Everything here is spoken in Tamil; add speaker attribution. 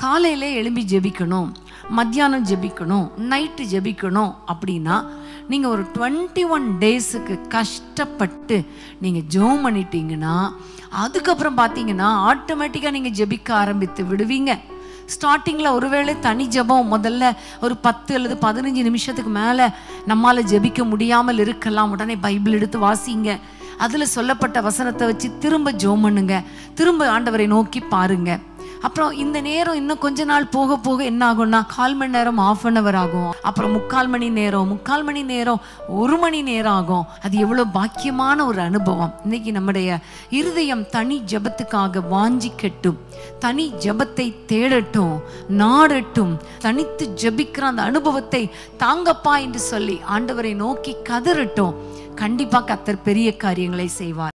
Speaker 1: காலையில எழும்பி ஜெபிக்கணும் மத்தியானம் ஜெபிக்கணும் நைட்டு ஜெபிக்கணும் அப்படின்னா நீங்கள் ஒரு டுவெண்ட்டி ஒன் டேஸுக்கு கஷ்டப்பட்டு நீங்கள் ஜெபம் பண்ணிட்டீங்கன்னா அதுக்கப்புறம் பார்த்தீங்கன்னா ஆட்டோமேட்டிக்காக நீங்கள் ஜெபிக்க ஆரம்பித்து விடுவீங்க ஸ்டார்டிங்கில் ஒருவேளை தனி ஜெபம் முதல்ல ஒரு பத்து அல்லது பதினஞ்சு நிமிஷத்துக்கு மேலே நம்மால் ஜெபிக்க முடியாமல் இருக்கலாம் உடனே பைபிள் எடுத்து வாசிங்க அதில் சொல்லப்பட்ட வசனத்தை வச்சு திரும்ப ஜெபம் பண்ணுங்க திரும்ப ஆண்டவரை நோக்கி பாருங்க அப்புறம் இந்த நேரம் இன்னும் கொஞ்ச நாள் போக போக என்ன ஆகும்னா கால் மணி நேரம் ஆஃப் அன் ஹவர் ஆகும் அப்புறம் முக்கால் மணி நேரம் முக்கால் மணி நேரம் ஒரு மணி நேரம் ஆகும் அது எவ்வளோ பாக்கியமான ஒரு அனுபவம் இன்னைக்கு நம்முடைய இருதயம் தனி ஜெபத்துக்காக வாஞ்சிக்கட்டும் தனி ஜெபத்தை தேடட்டும் நாடட்டும் தனித்து ஜெபிக்கிற அந்த அனுபவத்தை தாங்கப்பா என்று சொல்லி ஆண்டவரை நோக்கி கதறட்டும் கண்டிப்பா கத்தர் பெரிய காரியங்களை செய்வார்